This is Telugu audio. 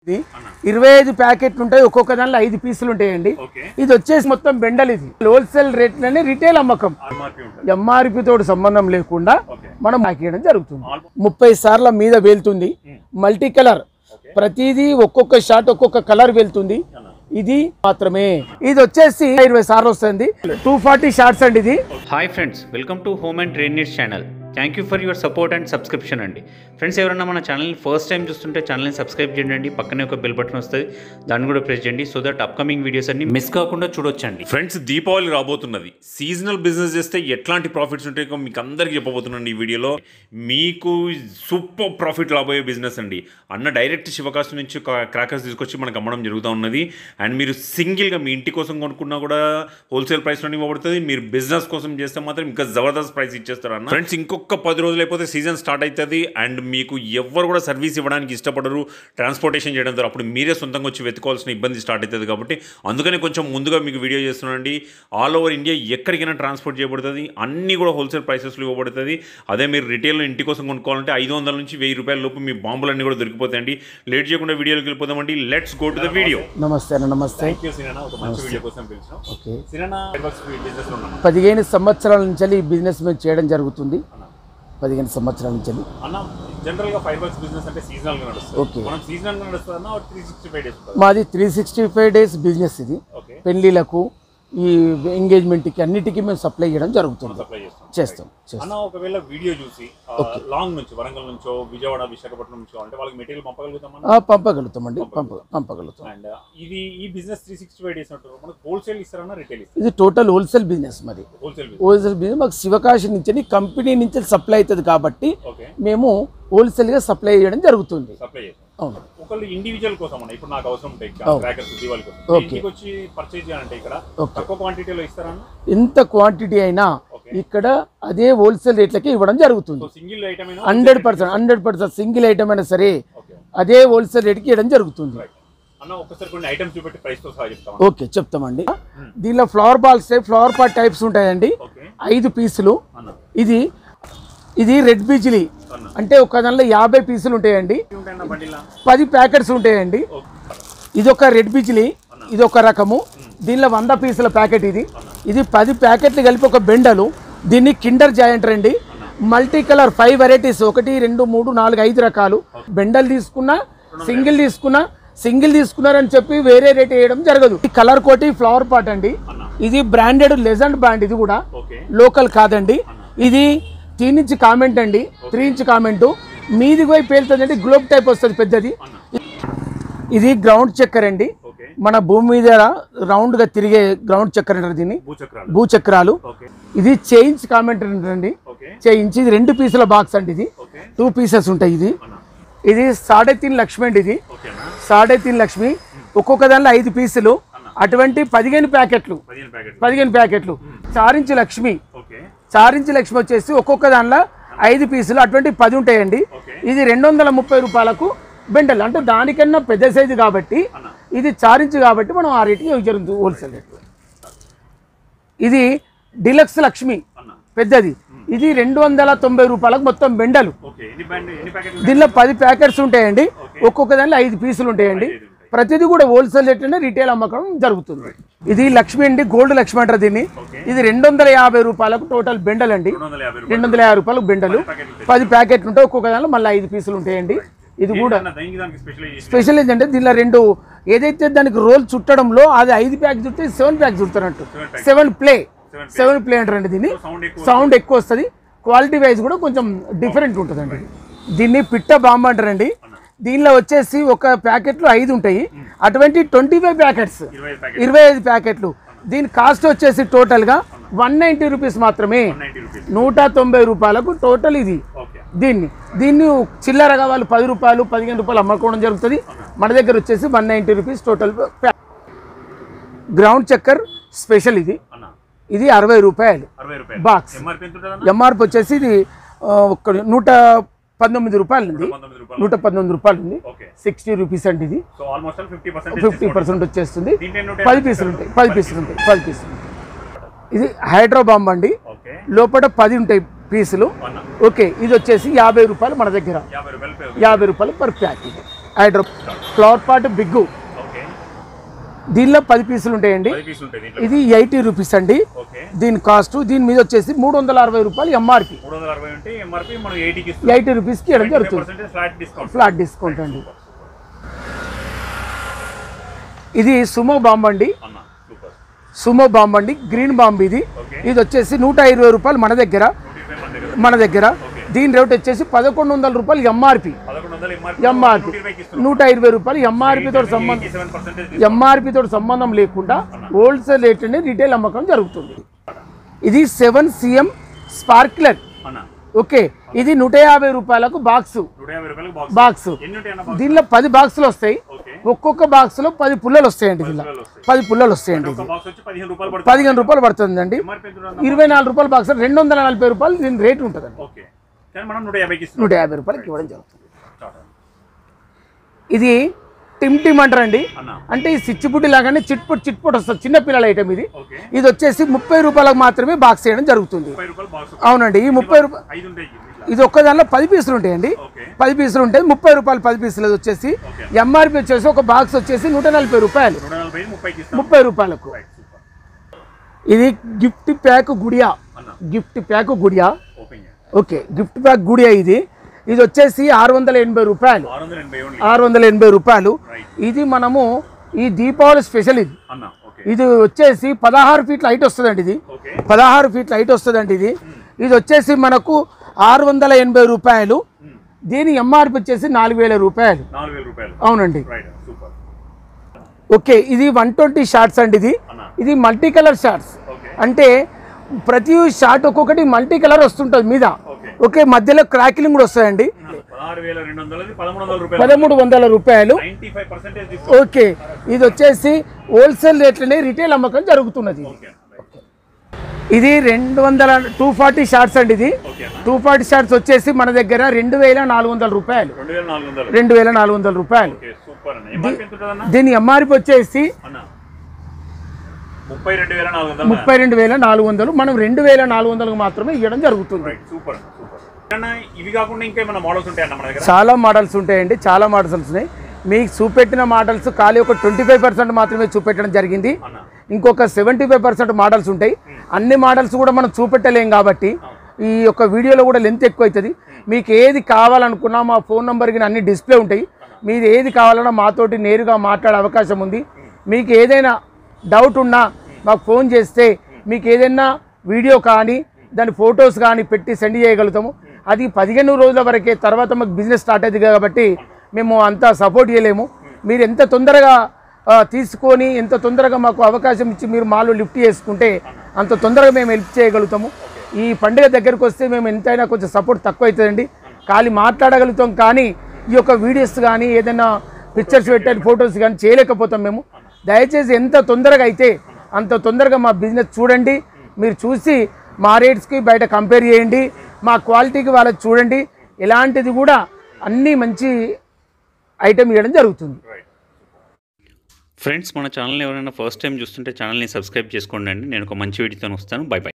ఇది ఇరవై ఐదు ప్యాకెట్లు ఉంటాయి ఒక్కొక్క దానిలో ఐదు పీసులు ఉంటాయండి ఓకే ఇది వచ్చేసి మొత్తం బెండల్ ఇది హోల్సేల్ రేట్లోనే రిటైల్ అమ్మకం ఎంఆర్పి ఉంటుంది ఎంఆర్పి తోటి సంబంధం లేకుండా ఓకే మనం మాకేయడం జరుగుతుంది ముప్పై సార్ల మీద వెళ్తుంది మల్టీ కలర్ ప్రతిదీ ఒక్కొక్క షాట్ ఒక్కొక్క కలర్ వెళ్తుంది ఇది మాత్రమే ఇది వచ్చేసి ఇరవై సార్లు వస్తుంది టూ ఫార్టీ షార్ట్స్ అండి ఇది hi friends welcome to home and trade needs channel thank you for your support and subscription అండి ఫ్రెండ్స్ ఎవరైనా మన ఛానల్ని ఫస్ట్ టైం చూస్తుంటే ఛానల్ని సబ్స్క్రైబ్ చేయండి పక్కనే ఒక బెల్ బటన్ వస్తుంది దాన్ని కూడా ప్రెస్ చేయండి సో దట్ అప్కమింగ్ వీడియోస్ అన్ని మిస్ కాకుండా చూడొచ్చండి ఫ్రెండ్స్ దీపావళి రాబోతున్నది సీజనల్ బిజినెస్ చేస్తే ఎట్లాంటి ప్రాఫిట్స్ ఉంటాయో మీకు అందరికీ చెప్పబోతున్నాను ఈ వీడియోలో మీకు సూపర్ ప్రాఫిట్ రాబోయే బిజినెస్ అండి అన్న డైరెక్ట్ శివకాశం నుంచి క్రాకర్స్ తీసుకొచ్చి మనకు అమ్మడం జరుగుతూ ఉన్నది అండ్ మీరు సింగిల్గా మీ ఇంటి కోసం కొనుక్కున్నా కూడా హోల్సేల్ ప్రైస్లో ఇవ్వబడుతుంది మీరు బిజినెస్ కోసం చేస్తే మాత్రం ఇంకా జబర్దస్త్ ప్రైస్ ఇచ్చేస్తారు అన్న ఫ్రెండ్స్ ఇంకొక పది రోజులు అయిపోతే సీజన్ స్టార్ట్ అవుతుంది అండ్ మీకు ఎవ్వరు కూడా సర్వీస్ ఇవ్వడానికి ఇష్టపడరు ట్రాన్స్పోర్టేషన్ చేయడం ద్వారా అప్పుడు మీరే సొంతంగా వచ్చి వెతుకోవాల్సిన ఇబ్బంది స్టార్ట్ అవుతుంది కాబట్టి అందుకని కొంచెం ముందుగా మీకు వీడియో చేస్తున్నానండి ఆల్ ఓవర్ ఇండియా ఎక్కడికైనా ట్రాన్స్పోర్ట్ చేయబడుతుంది అన్నీ కూడా హోల్సేల్ ప్రైసెస్లో ఇవ్వబడుతుంది అదే మీరు రిటైల్లో ఇంటి కోసం కొనుక్కోవాలంటే ఐదు వందల నుంచి వెయ్యి రూపాయల లోపు మీ బాంబులన్నీ కూడా దొరికిపోతాయండి లేట్ చేయకుండా వీడియోకి వెళ్ళిపోదామండి let's go to the video నమస్తే అన్న నమస్తే ఒక మంచి వీడియో కోసం పిలిచాం ఓకే సినా బిజినెస్ లో ఉన్నాం పదిహేను సంవత్సరాల నుంచి ఈ బిజినెస్ మేము చేయడం జరుగుతుంది పదిహేను సంవత్సరాల నుంచి అన్న జనరల్ గా ఫైవ్ వర్క్స్ బిజినెస్ అంటే సీజనల్ గా నడుస్తుంది ఓకే మనం సీజనల్ గా నడుస్తుంది అన్న త్రీ సిక్స్టీ ఫైవ్ డేస్ మాది three sixty five days business ఇది ఓకే పెళ్ళిళ్ళకు ఈ ఎంగేజ్మెంట్కి అన్నిటికీ మేము సప్లై చేయడం జరుగుతుంది సప్లై చేస్తాం చేస్తాం చేస్తాం అన్న ఒకవేళ వీడియో చూసి లాంగ్ నుంచి వరంగల్ నుంచో విజయవాడ విశాఖపట్నం నుంచో అంటే వాళ్ళకి మెటీరియల్ పంపగలుగుతామన్నా ఆ, పంపగలుగుతామండి పంప పంపగలుగుతాం అండ్ ఇది ఈ business three sixty five days అంటారు మనకు హోల్సేల్ ఇస్తారన్నా రిటైల్ ఇస్తారు ఇది టోటల్ హోల్సేల్ బిజినెస్ మరి హోల్సేల్ బిజినెస్ హోల్సేల్ బిజినెస్ మాకు శివకాశి నుంచి కంపెనీ నుంచి సప్లై అవుతుంది కాబట్టి ఓకే మేము హోల్సేల్గా సప్లై చేయడం జరుగుతుంది సప్లై చేస్తాం అవును ఒకళ్ళు ఇండివిజువల్ కోసం అన్న ఇప్పుడు నాకు అవసరం ఉంటాయి అవును. క్రాకర్స్ దివాళి కోసం ఓకే. ఇంటికి వచ్చి పర్చేజ్ చేయాలంటే ఇక్కడ ఓకే. తక్కువ క్వాంటిటీలో ఇస్తారన్న ఎంత క్వాంటిటీ అయినా ఓకే. ఇక్కడ అదే హోల్సేల్ రేట్లకి ఇవ్వడం జరుగుతుంది సో సింగిల్ ఐటమ్ అయినా hundred percent hundred percent single item అయినా సరే ఓకే అదే హోల్సేల్ రేట్కి ఇవ్వడం జరుగుతుంది రైట్ అన్న ఒక్కసారి కొన్ని ఐటమ్స్ చూపెట్టి ప్రైస్ తో సహా చెప్తాం ఓకే చెప్తామండి దీనిలో flower balls flower pot types ఉంటాయండి ఓకే ఐదు పీసులు అన్న ఇది ఇది రెడ్ బీజ్లీ అన్న అంటే ఒక దానిలో యాభై పీసులు ఉంటాయండి ఉంటాయన్న బండిలా పది ప్యాకెట్స్ ఉంటాయండి ఓకే ఇది ఒక రెడ్ బిజ్లీ ఇది ఒక రకము దీనిలో వంద పీసుల ప్యాకెట్ ఇది ఇది పది ప్యాకెట్లు కలిపి ఒక బెండలు దీన్ని కిండర్ జాయింట్ రండి మల్టీ కలర్ ఫైవ్ వెరైటీస్ ఒకటి రెండు మూడు నాలుగు ఐదు రకాలు బెండల్ తీసుకున్నా సింగిల్ తీసుకున్నా సింగిల్ తీసుకున్నారని చెప్పి వేరే రేట్ వేయడం జరగదు ఈ కలర్ కోటి ఫ్లవర్ పాట్ అండి ఇది బ్రాండెడ్ లెజెండ్ బ్రాండ్ ఇది కూడా ఓకే లోకల్ కాదండి ఇది త్రీ ఇంచ్ కామెంట్ అండి త్రీ ఇంచ్ కామెంట్ మీది పోయి పేలుతుందండి గ్లోబ్ టైప్ వస్తుంది పెద్దది ఇది గ్రౌండ్ చక్కెర అండి ఓకే మన భూమి మీద రౌండ్ గా తిరిగే గ్రౌండ్ చక్కెర అంటారు దీన్ని భూచక్రాలు భూచక్రాలు ఓకే ఇది చేయించ్ కామెంట్ అండి ఓకే చేయించి ఇది రెండు పీసుల బాక్స్ అండి ఇది ఓకే టూ పీసెస్ ఉంటాయి ఇది అన్న ఇది సాడే తీన్ లక్ష్మి అండి ఇది ఓకే అన్న సాడే తీన్ లక్ష్మి ఒక్కొక్క దానిలో ఐదు పీసులు అటువంటి పదిహేను ప్యాకెట్లు పదిహేను ప్యాకెట్ పదిహేను ప్యాకెట్లు చారించి లక్ష్మి ఓకే చారించి లక్ష్మి వచ్చేసి ఒక్కొక్క దానిలో ఐదు పీసులు అటువంటి పది ఉంటాయండి ఓకే ఇది రెండు వందల ముప్పై రూపాయలకు బెండల్ అంటే దానికన్నా పెద్ద సైజు కాబట్టి అన్న ఇది చారించి కాబట్టి మనం ఆ రేటుకి జరుగుతుంది హోల్సేల్ రేట్ ఇది డిలక్స్ లక్ష్మి అన్న పెద్దది ఇది రెండు వందల తొంభై రూపాయలకు మొత్తం బెండలు ఓకే ఎన్ని బ్యాండ్ ఎన్ని ప్యాకెట్ దీనిలో పది ప్యాకెట్స్ ఉంటాయండి ఒక్కొక్క దానిలో ఐదు పీసులు ఉంటాయండి ప్రతిదీ కూడా హోల్సేల్ రేట్లోనే రీటైల్ అమ్మకం జరుగుతుంది ఇది లక్ష్మి అండి గోల్డ్ లక్ష్మి అంటారు దీన్ని ఇది రెండు వందల యాభై రూపాయలకు టోటల్ బెండల్ అండి రెండు వందల యాభై రెండు వందల యాభై రూపాయలకు బెండలు ప్యాకెట్లు పది ప్యాకెట్లు ఉంటాయి ఒక్కొక్క దానిలో మళ్ళీ ఐదు పీసులు ఉంటాయండి ఇది కూడా అన్న దానికి దానికి స్పెషలైజేషన్ స్పెషల్ ఏంటంటే దీనిలో రెండు ఏదైతే దానికి రోల్ చుట్టడంలో అది ఐదు ప్యాక్ చుడితే సెవెన్ ప్యాక్ చుడతారంటూ సెవెన్ ప్లే సెవెన్ ప్లే అంటారండి దీన్ని సౌండ్ ఎక్కువ సౌండ్ ఎక్కువ వస్తుంది క్వాలిటీ వైజ్ కూడా కొంచెం డిఫరెంట్ ఉంటుందండి దీన్ని పిట్ట బాంబ అంటారండి దీనిలో వచ్చేసి ఒక ప్యాకెట్లు ఐదు ఉంటాయి అటువంటి ట్వంటీ ఫైవ్ ప్యాకెట్స్ ఇరవై ఐదు ప్యాకెట్ ఇరవై ఐదు ప్యాకెట్లు దీని కాస్ట్ వచ్చేసి టోటల్గా వన్ నైంటీ రూపీస్ మాత్రమే నైంటీ రూపీస్ నూట తొంభై రూపాయలకు టోటల్ ఇది ఓకే దీన్ని దీన్ని చిల్లరగా వాళ్ళు పది రూపాయలు పదిహేను రూపాయలు అమ్ముకోవడం జరుగుతుంది మన దగ్గర వచ్చేసి వన్ నైంటీ రూపీస్ టోటల్ ప్యా- గ్రౌండ్ చక్కర్ స్పెషల్ ఇది అన్న ఇది అరవై రూపాయలు అరవై రూపాయలు బాక్స్ ఎంఆర్పి ఎంత ఉంటుంది అన్న ఎంఆర్పి వచ్చేసి ఇది ఆ, ఒక నూట పంతొమ్మిది రూపాయలు ఉంది పంతొమ్మిది రూపాయలు నూట పంతొమ్మిది రూపాయలు ఉంది ఓకే సిక్స్టీ రూపీస్ అండి ఇది so almost fifty percent fifty percent వచ్చేస్తుంది దీంట్లో ఎన్ని పది ఉంటాయి పీసులు ఉంటాయి పది పీసులు ఉంటాయి పది పీసులు ఉంటాయి ఇది హైడ్రో బాంబ్ అండి ఓకే లోపల పది ఉంటాయి పీసులు అన్న ఓకే ఇది వచ్చేసి యాభై రూపాయలు మన దగ్గర యాభై రూపాయలు పే- యాభై రూపాయలు పర్ ప్యాక్ ఇది hydro flower pot big okay దీనిలో పది పీసులు ఉంటాయండి పది పీసులు ఉంటాయి దీంట్లో ఇది ఎయిటీ రూపీస్ అండి ఓకే దీని కాస్ట్ దీని మీద వచ్చేసి మూడు వందల అరవై రూపాయలు ఎంఆర్పి మూడు వందల అరవై ఉంటే ఎంఆర్పి మనం ఎయిటీకి ఇస్తాం ఎయిటీ రూపీస్కి ఇవ్వడం జరుగుతుంది percentage flat discount flat discount అండి ఇది సుమో బాంబ్ అండి అన్న సూపర్ సుమో బాంబ్ అండి గ్రీన్ బాంబ్ ఇది ఓకే ఇది వచ్చేసి నూట ఇరవై రూపాయలు మన దగ్గర నూట ఇరవై మన దగ్గర మన దగ్గర దీని రేట్ వచ్చేసి పదకొండు వందల రూపాయలు ఎంఆర్పి పదకొండు వందలు ఎంఆర్పి ఎంఆర్పి నూట ఇరవైకి ఇస్తున్నాం నూట ఇరవై రూపాయలు ఎంఆర్పి తోటి సంబంధం ఎయిటీ సెవెన్ పర్సెంటేజ్ ఎంఆర్పి తోటి సంబంధం లేకుండా హోల్సేల్ రేట్ అని రిటైల్ అమ్మకం జరుగుతుంది ఇది సెవెన్ సిఎం స్పార్క్లర్ అన్న ఓకే ఇది నూట యాభై రూపాయలకు బాక్స్ నూట యాభై రూపాయలకు బాక్స్ బాక్స్ ఎన్ని ఉంటాయి అన్న బాక్స్ దీనిలో పది బాక్సులు వస్తాయి ఓకే ఒక్కొక్క బాక్స్ లో పది పుల్లలు వస్తాయండి దీనిలో పుల్లలు వస్తాయి. పది పుల్లలు వస్తాయండి ఒక ఇది బాక్స్ వచ్చి పదిహేను రూపాయలు పడుతుంది పదిహేను రూపాయలు పడుతుందండి ఎంఆర్పి ఎంత ఉంటుంది ఇరవై నాలుగు రూపాయల బాక్స్ రెండు వందల నలభై రూపాయలు దీని రేట్ ఉంటుందండి ఓకే కానీ మనం నూట యాభైకి ఇస్తున్నాం నూట యాభై రూపాయలకి ఇవ్వడం జరుగుతుంది చాలు. ఇది టిమ్ టిమ్ అంటారండి అన్న అంటే ఈ చిచ్చుపుట్టి లాగానే చిట్పుట్ చిట్పుట్ వస్తుంది చిన్న పిల్లల ఐటమ్ ఇది ఓకే ఇది వచ్చేసి ముప్పై రూపాయలకు మాత్రమే బాక్స్ చేయడం జరుగుతుంది ముప్పై రూపాయలు బాక్స్ అవునండి ఈ ముప్పై రూపాయలు ఐదు ఉంటాయి ఇట్లా ఇది ఒక్క దానిలో పది పీసులు ఉంటాయండి ఓకే పది పీసులు ఉంటాయి ముప్పై రూపాయలు పది పీసులు వచ్చేసి ఓకే. ఎంఆర్పి వచ్చేసి ఒక బాక్స్ వచ్చేసి నూట నలభై రూపాయలు నూట నలభై ముప్పైకి ఇస్తాం ముప్పై రూపాయలకు రైట్ సూపర్ ఇది గిఫ్ట్ ప్యాక్ గుడియా అన్న గిఫ్ట్ ప్యాక్ గుడియా ఓపెన్ చేయండి ఓకే గిఫ్ట్ ప్యాక్ గుడియా ఇది ఇది వచ్చేసి ఆరు వందల ఎనభై రూపాయలు ఆరు వందల ఎనభై ఓన్లీ ఆరు వందల ఎనభై రూపాయలు రైట్ ఇది మనము ఈ దీపావళి స్పెషల్ ఇది అన్న ఓకే ఇది వచ్చేసి పదహారు ఫీట్ల హైట్ వస్తుందండి ఇది ఓకే పదహారు ఫీట్ల హైట్ వస్తుందండి ఇది ఇది వచ్చేసి మనకు ఆరు వందల ఎనభై రూపాయలు మ్మ్. దీని ఎంఆర్పి వచ్చేసి నాలుగు వేల రూపాయలు నాలుగు వేల రూపాయలు అవునండి రైట్ సూపర్ ఓకే ఇది వన్ ట్వంటీ షార్ట్స్ అండి ఇది అన్న ఇది మల్టీ కలర్ షార్ట్స్ ఓకే అంటే ప్రతి షార్ట్ ఒక్కొక్కటి మల్టీ కలర్ వస్తుంటుంది మీద ఓకే ఓకే మధ్యలో క్రాకిలింగ్ కూడా వస్తాయండి పదహారు వేల రెండు వందలది పదమూడు వందల రూపాయలు పదమూడు వందల రూపాయలు ninety five percentage discount okay ఇది వచ్చేసి హోల్సేల్ రేట్లనే రిటైల్ అమ్మకం జరుగుతున్నది ఓకే అన్న రైట్ ఇది రెండు వందల టూ ఫార్టీ షార్ట్స్ అండి ఇది ఓకే అన్న టూ ఫార్టీ షార్ట్స్ వచ్చేసి మన దగ్గర రెండు వేల నాలుగు వందల రూపాయలు రెండు వేల నాలుగు వందలు రెండు వేల నాలుగు వందల రూపాయలు ఓకే సూపర్ అన్న ఎంఆర్పి ఎంత ఉంటుంది అన్న దీని ఎంఆర్పి వచ్చేసి అన్న ముప్పై రెండు వేల నాలుగు వందలు ముప్పై రెండు వేల నాలుగు వందలు మనం రెండు వేల నాలుగు వందలకు మాత్రమే ఇవ్వడం జరుగుతుంది రైట్ సూపర్ అన్న సూపర్ అన్న ఇవి కాకుండా ఇంకా ఏమైనా మోడల్స్ ఉంటాయి అన్న మన దగ్గర చాలా మోడల్స్ ఉంటాయండి చాలా మోడల్స్ ఉన్నాయి మీకు చూపెట్టిన మోడల్స్ ఖాళీ ఒక ట్వంటీ ఫైవ్ పర్సెంట్ మాత్రమే చూపెట్టడం జరిగింది అన్న ఇంకొక సెవెంటీ ఫైవ్ పర్సెంట్ మోడల్స్ ఉంటాయి అన్ని మోడల్స్ కూడా మనం చూపెట్టలేం కాబట్టి ఈ యొక్క వీడియోలో కూడా లెంత్ ఎక్కువ అవుతుంది మీకు ఏది కావాలనుకున్నా మా ఫోన్ నెంబర్కి అన్ని డిస్ప్లే ఉంటాయి మీరు ఏది కావాలన్నా మాతోటి నేరుగా మాట్లాడే అవకాశం ఉంది మీకు ఏదైనా డౌట్ ఉన్నా మాకు ఫోన్ చేస్తే మీకు ఏదైనా వీడియో కానీ దాని ఫొటోస్ కానీ పెట్టి సెండ్ చేయగలుగుతాము అది పదిహేను రోజుల వరకే తర్వాత మాకు బిజినెస్ స్టార్ట్ అవుతుంది కాబట్టి మేము అంత సపోర్ట్ చేయలేము మీరు ఎంత తొందరగా ఆ, తీసుకొని ఎంత తొందరగా మాకు అవకాశం ఇచ్చి మీరు మాలో లిఫ్ట్ చేసుకుంటే అంత తొందరగా మేము హెల్ప్ చేయగలుగుతాము ఈ పండుగ దగ్గరకు వస్తే మేము ఎంతైనా కొంచెం సపోర్ట్ తక్కువ అవుతుందండి ఖాళీ మాట్లాడగలుగుతాం కానీ ఈ యొక్క వీడియోస్ కానీ ఏదైనా పిక్చర్స్ పెట్టే ఫొటోస్ కానీ చేయలేకపోతాం మేము దయచేసి ఎంత తొందరగా అయితే అంత తొందరగా మా బిజినెస్ చూడండి మీరు చూసి మా రేట్స్కి బయట కంపేర్ చేయండి మా క్వాలిటీకి వాళ్ళకి చూడండి ఎలాంటిది కూడా అన్నీ మంచి ఐటమ్ ఇవ్వడం జరుగుతుంది రైట్ ఫ్రెండ్స్ మన ఛానల్ ఎవరైనా ఫస్ట్ టైం చూస్తుంటే ఛానల్ని సబ్స్క్రైబ్ చేసుకోండి అండి నేను ఒక మంచి వీడియోతో వస్తాను బై బై